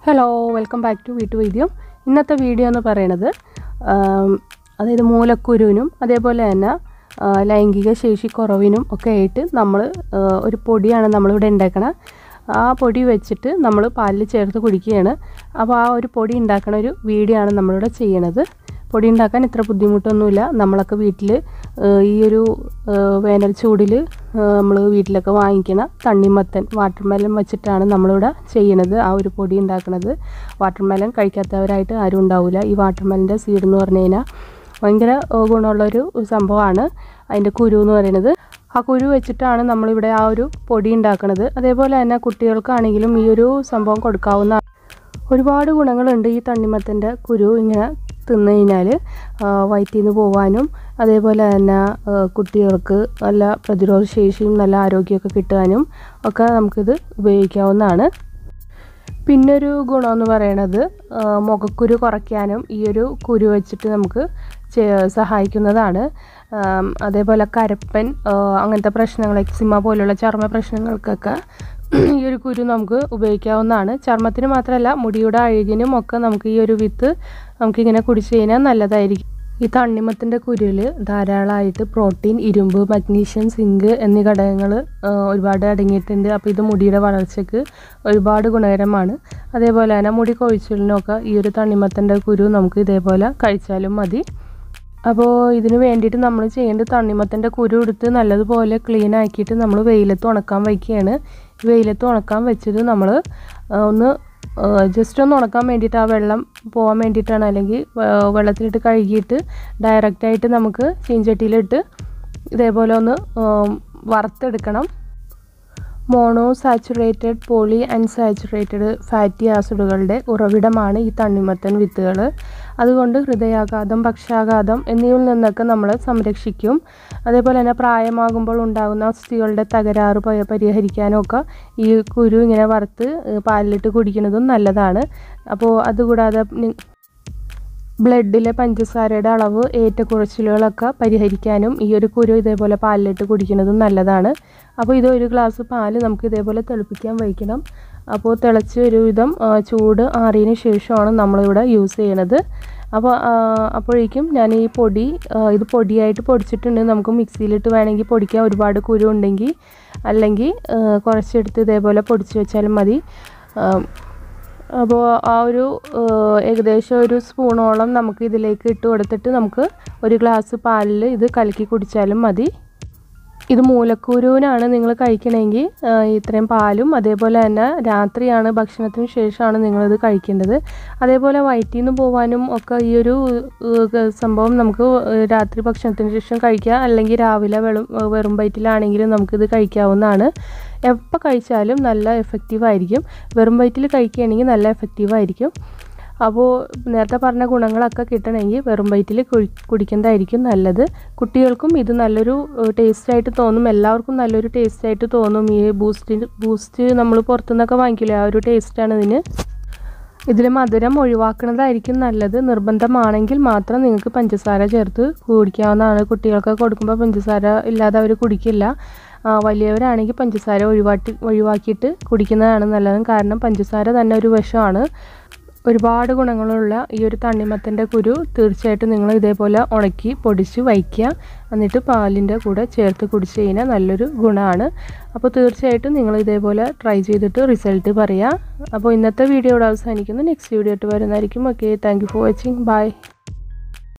hello welcome back to വീട്ടു വൈദ്യം ഇന്നത്തെ വീഡിയോ എന്ന് പറയണത് ആം, അതായത് മൂലക്കുരുവിനും അതേപോലെ തന്നെ ആ, ലൈംഗിക ശേഷി കുറവിനും ഒക്കെ ആയിട്ട് നമ്മൾ ഒരു പൊടിയാണ് നമ്മളിവിടെ ഉണ്ടാക്കണത് ആ പൊടി വെച്ചിട്ട് നമ്മൾ പാലിൽ ചേർത്ത് കുടിക്കുകയാണ് അപ്പോൾ ആ ഒരു പൊടി ഉണ്ടാക്കണ ഒരു വീഡിയോ ആണ് നമ്മളിവിടെ ചെയ്യണത് പൊടി ഉണ്ടാക്കാൻ ഇത്ര ബുദ്ധിമുട്ടൊന്നുമില്ല നമ്മളൊക്കെ വീട്ടിൽ ഈ ഒരു ആ, വേനൽ ചൂടിൽ നമ്മൾ വീട്ടിലൊക്കെ വാങ്ങിക്കണ തണ്ണിമത്തൻ വാട്ടർമെലൻ വെച്ചിട്ടാണ് നമ്മളിവിടെ ചെയ്യണത് ആ ഒരു പൊടി ഉണ്ടാക്കുന്നത് വാട്ടർമെലൻ കഴിക്കാത്തവരായിട്ട് ആരും ഉണ്ടാവില്ല ഈ വാട്ടർമെലൻ്റെ സീഡ് എന്ന് പറഞ്ഞു കഴിഞ്ഞാൽ ഭയങ്കര ആ, ഗുണമുള്ളൊരു സംഭവമാണ് അതിൻ്റെ കുരു എന്ന് പറയുന്നത് ആ കുരു വെച്ചിട്ടാണ് നമ്മളിവിടെ ആ ഒരു പൊടി ഉണ്ടാക്കുന്നത് അതേപോലെ തന്നെ കുട്ടികൾക്കാണെങ്കിലും ഈ ഒരു സംഭവം കൊടുക്കാവുന്ന ഒരുപാട് ഗുണങ്ങളുണ്ട് ഈ തണ്ണിമത്തൻ്റെ കുരു ഇങ്ങനെ തിന്നു കഴിഞ്ഞാൽ വയറ്റിൽ നിന്ന് പോകാനും അതേപോലെ തന്നെ ആ, കുട്ടികൾക്ക് നല്ല പ്രതിരോധ ശേഷിയും നല്ല ആരോഗ്യമൊക്കെ കിട്ടാനും ഒക്കെ നമുക്കിത് ഉപയോഗിക്കാവുന്നതാണ് പിന്നൊരു ഗുണമെന്ന് പറയണത് ആ, മുഖക്കുരു കുറയ്ക്കാനും ഈ ഒരു കുരു വെച്ചിട്ട് നമുക്ക് ചെ- സഹായിക്കുന്നതാണ് ആം, അതേപോലെ കരപ്പൻ ആ, അങ്ങനത്തെ പ്രശ്നങ്ങൾ എക്സിമ പോലുള്ള ചർമ്മ പ്രശ്നങ്ങൾക്കൊക്കെ ഈ ഒരു കുരു നമുക്ക് ഉപയോഗിക്കാവുന്നതാണ് ചർമ്മത്തിന് മാത്രമല്ല മുടിയുടെ അഴുകിനും ഒക്കെ നമുക്ക് ഈ ഒരു വിത്ത് നമുക്കിങ്ങനെ കുടിച്ചു കഴിഞ്ഞാൽ നല്ലതായിരിക്കും ഈ തണ്ണിമത്തിൻ്റെ കുരുവിൽ ധാരാളമായിട്ട് പ്രോട്ടീൻ ഇരുമ്പ് മഗ്നീഷ്യം സിങ്ക് എന്നീ ഘടകങ്ങൾ ഒരുപാട് അടങ്ങിയിട്ടുണ്ട് അപ്പോൾ ഇത് മുടിയുടെ വളർച്ചയ്ക്ക് ഒരുപാട് ഗുണകരമാണ് അതേപോലെ തന്നെ മുടി കൊഴിച്ചിലിനൊക്കെ ഈ ഒരു തണ്ണിമത്തൻ്റെ കുരു നമുക്ക് ഇതേപോലെ കഴിച്ചാലും മതി അപ്പോൾ ഇതിന് വേണ്ടിയിട്ട് നമ്മൾ ചെയ്യേണ്ടത് തണ്ണിമത്തൻ്റെ കുരു എടുത്ത് നല്ലതുപോലെ ക്ലീൻ ആക്കിയിട്ട് നമ്മൾ വെയിലത്ത് ഉണക്കാൻ വയ്ക്കുകയാണ് വെയിലത്ത് ഉണക്കാൻ വെച്ചത് നമ്മൾ ഒന്ന് ജസ്റ്റ് ഒന്ന് ഉണക്കാൻ വേണ്ടിയിട്ട് ആ വെള്ളം പോകാൻ വേണ്ടിയിട്ടാണ് അല്ലെങ്കിൽ ആ, വെള്ളത്തിലിട്ട് കഴുകിയിട്ട് ഡയറക്റ്റായിട്ട് നമുക്ക് ചീഞ്ചട്ടിയിലിട്ട് ഇതേപോലെ ഒന്ന് ആ, വറുത്തെടുക്കണം mono saturated poly unsaturated fatty ആസിഡുകളുടെ ഉറവിടമാണ് ഈ തണ്ണിമത്തൻ വിത്തുകൾ അതുകൊണ്ട് ഹൃദയാഘാതം പക്ഷാഘാതം എന്നിവയിൽ നിന്നൊക്കെ നമ്മളെ സംരക്ഷിക്കും അതേപോലെ തന്നെ പ്രായമാകുമ്പോൾ ഉണ്ടാകുന്ന അസ്ഥികളുടെ തകരാറ് പ- പരിഹരിക്കാനും ഒക്കെ ഈ കുരു ഇങ്ങനെ വറുത്ത് ഏഹ്, പാലിലിട്ട് കുടിക്കുന്നതും നല്ലതാണ് അപ്പോൾ അതുകൂടാതെ നി- ബ്ലഡിലെ പഞ്ചസാരയുടെ അളവ് ഏറ്റക്കുറച്ചിലുകളൊക്കെ പരിഹരിക്കാനും ഈ ഒരു കുരു ഇതേപോലെ പാലിലിട്ട് കുടിക്കുന്നതും നല്ലതാണ് അപ്പോൾ ഇത് ഒരു ഗ്ലാസ് പാല് നമുക്ക് ഇതേപോലെ തിളപ്പിക്കാൻ വയ്ക്കണം അപ്പോൾ തിളച്ച് ഒരു വിധം ആ, ചൂട് ആറിയതിന് ശേഷമാണ് നമ്മളിവിടെ യൂസ് ചെയ്യണത് അപ്പോൾ ആ, അപ്പോഴേക്കും ഞാൻ ഈ പൊടി ആ, ഇത് പൊടിയായിട്ട് പൊടിച്ചിട്ടുണ്ട് നമുക്ക് മിക്സിയിലിട്ട് വേണമെങ്കിൽ പൊടിക്കാൻ ഒരുപാട് കുരു ഉണ്ടെങ്കിൽ അല്ലെങ്കിൽ ആ, കുറച്ചെടുത്ത് ഇതേപോലെ പൊടിച്ച് വെച്ചാലും മതി ആ, അപ്പോൾ ആ ഒരു ഏഹ്, ഏകദേശം ഒരു സ്പൂണോളം നമുക്ക് ഇതിലേക്ക് ഇട്ട് കൊടുത്തിട്ട് നമുക്ക് ഒരു ഗ്ലാസ് പാലിൽ ഇത് കലക്കി കുടിച്ചാലും മതി ഇത് മൂലക്കുരുവിനാണ് നിങ്ങൾ കഴിക്കണമെങ്കിൽ ഏഹ്, ഇത്രയും പാലും അതേപോലെ തന്നെ രാത്രിയാണ് ഭക്ഷണത്തിന് ശേഷമാണ് നിങ്ങളിത് കഴിക്കേണ്ടത് അതേപോലെ വയറ്റിൽ നിന്ന് പോകാനും ഒക്കെ ഈ ഒരു ഏഹ്, സംഭവം നമുക്ക് ഏഹ്, രാത്രി ഭക്ഷണത്തിന് ശേഷം കഴിക്കാം അല്ലെങ്കിൽ രാവിലെ വെറും വെറും വയറ്റിലാണെങ്കിലും നമുക്കിത് കഴിക്കാവുന്നതാണ് എപ്പോൾ കഴിച്ചാലും നല്ല എഫക്റ്റീവ് ആയിരിക്കും വെറും വയറ്റിൽ കഴിക്കുകയാണെങ്കിൽ നല്ല എഫക്റ്റീവ് ആയിരിക്കും അപ്പോൾ നേരത്തെ പറഞ്ഞ ഗുണങ്ങളൊക്കെ കിട്ടണമെങ്കിൽ വെറും വയറ്റിൽ കുടി കുടിക്കുന്നതായിരിക്കും നല്ലത് കുട്ടികൾക്കും ഇത് നല്ലൊരു ടേസ്റ്റ് ആയിട്ട് തോന്നും എല്ലാവർക്കും നല്ലൊരു ടേസ്റ്റ് ആയിട്ട് തോന്നും ഈ ബൂസ്റ്റ് ബൂസ്റ്റ് നമ്മൾ പുറത്തുനിന്നൊക്കെ വാങ്ങിക്കില്ലേ ആ ഒരു ടേസ്റ്റാണ് ഇതിന് ഇതിൽ മധുരം ഒഴിവാക്കുന്നതായിരിക്കും നല്ലത് നിർബന്ധമാണെങ്കിൽ മാത്രം നിങ്ങൾക്ക് പഞ്ചസാര ചേർത്ത് കുടിക്കാവുന്നതാണ് കുട്ടികൾക്ക് കൊടുക്കുമ്പോൾ പഞ്ചസാര ഇല്ലാതെ അവർ കുടിക്കില്ല ആ, വലിയവരാണെങ്കിൽ പഞ്ചസാര ഒഴിവാക്കി ഒഴിവാക്കിയിട്ട് കുടിക്കുന്നതാണ് നല്ലത് കാരണം പഞ്ചസാര തന്നെ ഒരു വിഷമാണ് ഒരുപാട് ഗുണങ്ങളുള്ള ഈ ഒരു തണ്ണിമത്തൻ്റെ കുരു തീർച്ചയായിട്ടും നിങ്ങൾ ഇതേപോലെ ഉണക്കി പൊടിച്ച് വയ്ക്കുക എന്നിട്ട് പാലിൻ്റെ കൂടെ ചേർത്ത് കുടിച്ച് കഴിഞ്ഞാൽ നല്ലൊരു ഗുണമാണ് അപ്പോൾ തീർച്ചയായിട്ടും നിങ്ങൾ ഇതേപോലെ ട്രൈ ചെയ്തിട്ട് റിസൾട്ട് പറയുക അപ്പോൾ ഇന്നത്തെ വീഡിയോ ഇവിടെ അവസാനിക്കുന്നു നെക്സ്റ്റ് വീഡിയോ ആയിട്ട് വരുന്നതായിരിക്കും okay thank you for watching by